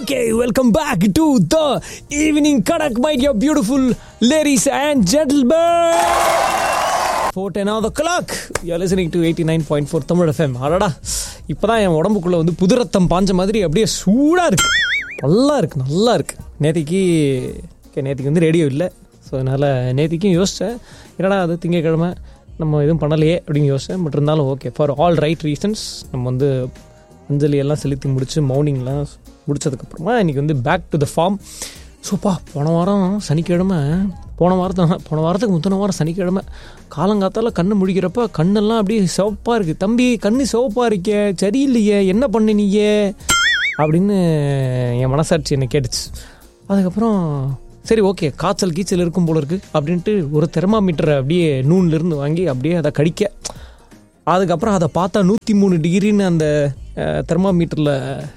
Okay, welcome back to the evening Kadak, my dear beautiful ladies and gentlemen. 410 of the clock. You're listening to 89.4 Tamil FM. அடடா இப்போதான் என் உடம்புக்குள்ள வந்து புது ரத்தம் பாஞ்ச மாதிரி அப்படியே சூடாக இருக்கு நல்லா இருக்கு நல்லா இருக்கு நேத்திக்கு okay, நேத்திக்கு வந்து ரேடியோ இல்லை ஸோ அதனால் நேத்திக்கும் யோசித்தேன் என்னடா அது திங்கக்கிழமை நம்ம எதுவும் பண்ணலையே அப்படின்னு யோசித்தேன் பட் இருந்தாலும் okay for all right reasons நம்ம வந்து அஞ்சலி எல்லாம் செலுத்தி முடிச்சு மௌனிங்லாம் முடிச்சதுக்கப்புறமா இன்றைக்கி வந்து பேக் டு த ஃபார்ம் சூப்பா போன வாரம் சனிக்கிழமை போன வாரத்தை போன வாரத்துக்கு முந்தின வாரம் சனிக்கிழமை காலங்காத்தால கண்ணு முழிக்கிறப்ப கண்ணெல்லாம் அப்படியே சிவப்பாக இருக்குது தம்பி கண்ணு சிவப்பாக இருக்கே சரியில்லையே என்ன பண்ணினீங்க அப்படின்னு என் மனசாட்சி என்னை கேட்டுச்சு அதுக்கப்புறம் சரி ஓகே காய்ச்சல் கீச்சல் இருக்கும் போல இருக்குது அப்படின்ட்டு ஒரு தெர்மாமீட்டரை அப்படியே நூன்லேருந்து வாங்கி அப்படியே அதை கடிக்க அதுக்கப்புறம் அதை பார்த்தா நூற்றி மூணு டிகிரின்னு அந்த தெர்மாமீட்டரில்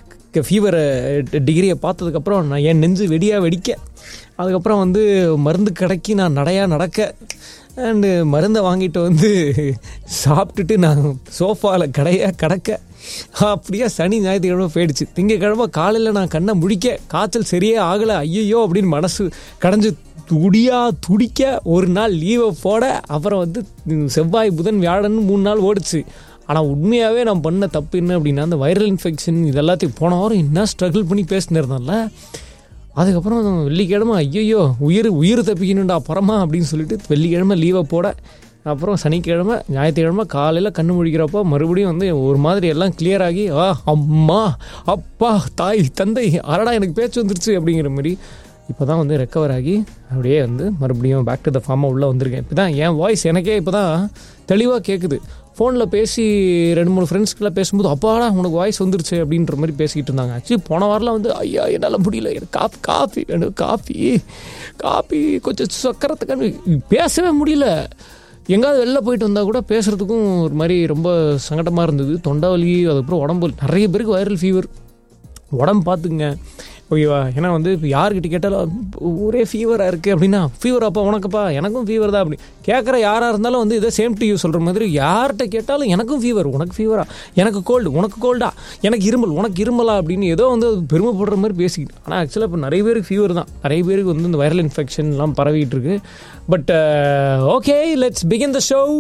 ஃபீவர் டிகிரியை பார்த்ததுக்கப்புறம் நான் என் நெஞ்சு வெடியாக வெடிக்க அதுக்கப்புறம் வந்து மருந்து கடைக்கு நான் நடையாக நடக்க அண்டு மருந்தை வாங்கிட்டு வந்து சாப்பிட்டுட்டு நான் சோஃபாவில் கடையாக கடக்க அப்படியே சனி ஞாயிற்றுக்கிழமை போயிடுச்சு திங்கக்கிழமை காலையில் நான் கண்ணை முழிக்க காய்ச்சல் சரியே ஆகலை ஐயையோ அப்படின்னு மனசு கடைஞ்சு துடியா துடிக்க ஒரு நாள் லீவை போட அப்புறம் வந்து செவ்வாய் புதன் வியாழன் மூணு நாள் ஓடிச்சு ஆனால் உண்மையாகவே நான் பண்ண தப்பு என்ன அப்படின்னா அந்த வைரல் இன்ஃபெக்ஷன் இது எல்லாத்தையும் போன வாரம் என்ன ஸ்ட்ரகிள் பண்ணி பேசினிருந்தேன்ல அதுக்கப்புறம் வெள்ளிக்கிழமை ஐயோ உயிர் உயிர் தப்பிக்கணும்டா அப்புறமா அப்படின்னு சொல்லிட்டு வெள்ளிக்கிழமை லீவை போட அப்புறம் சனிக்கிழமை ஞாயிற்றுக்கிழமை காலையில் கண்ணு முழிக்கிறப்போ மறுபடியும் வந்து ஒரு மாதிரி எல்லாம் கிளியர் ஆகி ஆ அம்மா அப்பா தாய் தந்தை அரடா எனக்கு பேச்சு வந்துருச்சு அப்படிங்கிற மாதிரி இப்போ தான் வந்து ரெக்கவர் ஆகி அப்படியே வந்து மறுபடியும் பேக் டு த ஃபார்மாக உள்ளே வந்திருக்கேன் இப்போ தான் என் வாய்ஸ் எனக்கே இப்போ தான் தெளிவாக கேட்குது ஃபோனில் பேசி ரெண்டு மூணு ஃப்ரெண்ட்ஸ்க்கெல்லாம் பேசும்போது அப்பாடா உனக்கு வாய்ஸ் வந்துருச்சு அப்படின்ற மாதிரி பேசிக்கிட்டு இருந்தாங்க ஆக்சுவலி போன வாரம்லாம் வந்து ஐயா என்னால் முடியல எனக்கு காஃபி காஃபி வேணும் காஃபி காஃபி கொஞ்சம் சக்கரத்துக்கான பேசவே முடியல எங்காவது வெளில போயிட்டு வந்தால் கூட பேசுகிறதுக்கும் ஒரு மாதிரி ரொம்ப சங்கடமாக இருந்தது தொண்டை அதுக்கப்புறம் உடம்பு நிறைய பேருக்கு வைரல் ஃபீவர் உடம்பு பார்த்துங்க ஓகேவா ஏன்னா வந்து இப்போ யார்கிட்ட கேட்டாலும் ஒரே ஃபீவராக இருக்குது அப்படின்னா ஃபீவர் அப்பா உனக்குப்பா எனக்கும் ஃபீவர் தான் அப்படி கேட்குற யாராக இருந்தாலும் வந்து இதை சேம் டு யூ சொல்கிற மாதிரி யார்கிட்ட கேட்டாலும் எனக்கும் ஃபீவர் உனக்கு ஃபீவரா எனக்கு கோல்டு உனக்கு கோல்டா எனக்கு இருமல் உனக்கு இருமலா அப்படின்னு ஏதோ வந்து பெருமைப்படுற மாதிரி பேசிக்கிட்டு ஆனால் ஆக்சுவலாக இப்போ நிறைய பேருக்கு ஃபீவர் தான் நிறைய பேருக்கு வந்து இந்த வைரல் இன்ஃபெக்ஷன்லாம் பரவிட்டு இருக்கு but okay let's begin the show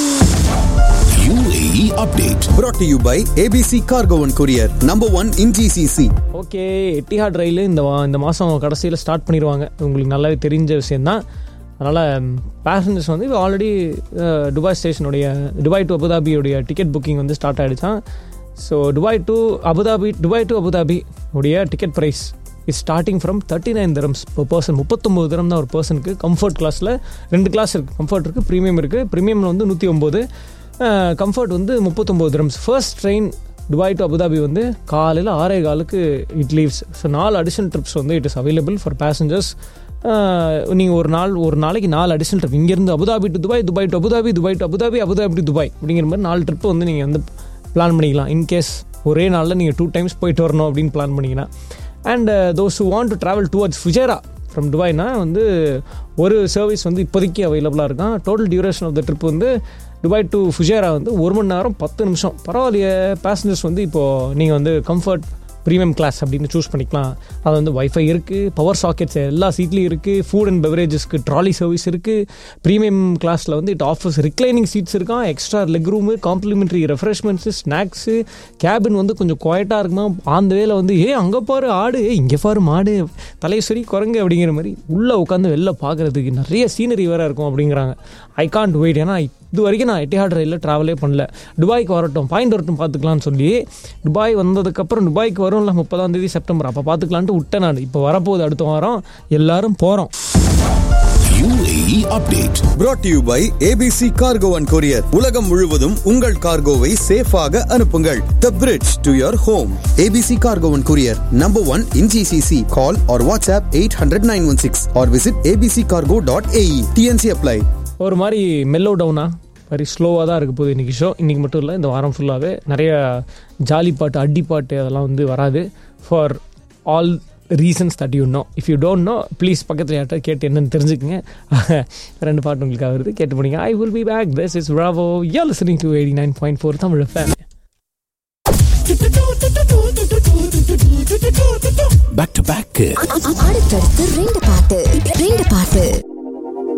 UAE update. brought to you by ABC Cargo and Courier, number one in GCC. Okay Etihad rail இந்த வா- இந்த மாதம் கடைசியில் ஸ்டார்ட் பண்ணிடுவாங்க உங்களுக்கு நல்லாவே தெரிஞ்ச விஷயந்தான் அதனால் பேசஞ்சர்ஸ் வந்து இப்போ ஆல்ரெடி துபாய் ஸ்டேஷனுடைய துபாய் டு அபுதாபியுடைய டிக்கெட் புக்கிங் வந்து ஸ்டார்ட் ஆகிடுச்சான் so Dubai to Abu Dhabi Dubai to Abu Dhabi உடைய ticket price is starting from thirty nine dirhams per person முப்பத்தொம்பது தரம் தான் ஒரு பர்சனுக்கு கம்ஃபர்ட் கிளாஸில் ரெண்டு கிளாஸ் இருக்குது கம்ஃபர்ட் இருக்குது ப்ரீமியம் இருக்குது ப்ரீமியமில் வந்து நூற்றி ஒம்பது கம்ஃபர்ட் வந்து முப்பத்தொம்பது dirhams first train Dubai to Abu Dhabi வந்து காலையில் ஆறே காலுக்கு இட் லீவ்ஸ் ஸோ நாலு அடிஷனல் ட்ரிப்ஸ் வந்து it is available for passengers நீங்கள் ஒரு நாள் ஒரு நாளைக்கு நாலு அடிஷனல் ட்ரிப் இங்கேருந்து Abu Dhabi to Dubai Dubai to Abu Dhabi Dubai to Abu Dhabi Abu Dhabi to Dubai அப்படிங்கிற மாதிரி நாலு ட்ரிப்பு வந்து நீங்கள் வந்து பிளான் பண்ணிக்கலாம் இன்கேஸ் ஒரே நாளில் நீங்கள் டூ டைம்ஸ் போயிட்டு வரணும் அப்படின்னு பிளான் பண்ணிங்கன்னா and those who want to travel towards Fujairah from துபாய்னா வந்து ஒரு சர்வீஸ் வந்து இப்போதைக்கு அவைலபிளாக இருக்கான் total duration of the trip வந்து துபாய் டு ஃபுஜேரா வந்து ஒரு மணி நேரம் பத்து நிமிஷம் பரவாயில்லையே பேசஞ்சர்ஸ் வந்து இப்போது நீங்கள் வந்து கம்ஃபர்ட் ப்ரீமியம் கிளாஸ் அப்படின்னு சூஸ் பண்ணிக்கலாம் அது வந்து வைஃபை இருக்குது பவர் சாக்கெட்ஸ் எல்லா சீட்லேயும் இருக்குது ஃபுட் அண்ட் பெவரேஜஸ்க்கு ட்ராலி சர்வீஸ் இருக்குது ப்ரீமியம் கிளாஸில் வந்து இட் ஆஃபர்ஸ் ரிக்ளைனிங் சீட்ஸ் இருக்கான் extra leg room complimentary refreshments snacks cabin வந்து கொஞ்சம் குவாய்ட்டாக இருக்குமா அந்த வேலை வந்து ஏ அங்கே பாரு ஆடு ஏ இங்கே பாரு மாடு தலையஸ்வரி குரங்கு அப்படிங்கிற மாதிரி உள்ளே உட்காந்து வெளில பார்க்குறதுக்கு நிறைய சீனரி வேறு இருக்கும் அப்படிங்கிறாங்க ஐ காண்ட் வெயிட் ஏன்னா இது வரைக்கும் நான் எட்டிஹாட் ரயிலில் ட்ராவலே பண்ணல துபாய்க்கு வரட்டும் பாயிண்ட் வரட்டும் பார்த்துக்கலாம்னு சொல்லி துபாய் வந்ததுக்கப்புறம் துபாய்க்கு வரும்ல முப்பதாம் தேதி செப்டம்பர் அப்போ பார்த்துக்கலான்ட்டு விட்டேன் நான் இப்போ வரப்போகுது அடுத்த வாரம் எல்லாரும் போகிறோம் UAE update. brought to you by ABC Cargo and Courier. உலகம் முழுவதும் உங்கள் கார்கோவை சேஃபாக அனுப்புங்கள் The bridge to your home. ABC Cargo and Courier, number one in GCC. Call or WhatsApp 800-916 or visit abccargo.ae. TNC apply. ஒரு மாதிரி மெல்லோ டவுனா very ஸ்லோவாக தான் இருக்க போகுது இன்றைக்கி ஷோ இன்றைக்கி மட்டும் இல்லை இந்த வாரம் ஃபுல்லாகவே நிறைய ஜாலி பாட்டு அடி பாட்டு அதெல்லாம் வந்து வராது for all reasons that you know if you don't know please பக்கத்தில் யார்ட்ட கேட்டு என்னன்னு தெரிஞ்சுக்கங்க ரெண்டு பாட்டு உங்களுக்காக வருது கேட்டு போனீங்க I will be back this is Rao you listening to eighty nine point four Tamil fan back to back. அடுத்தடுத்து ரெண்டு பாட்டு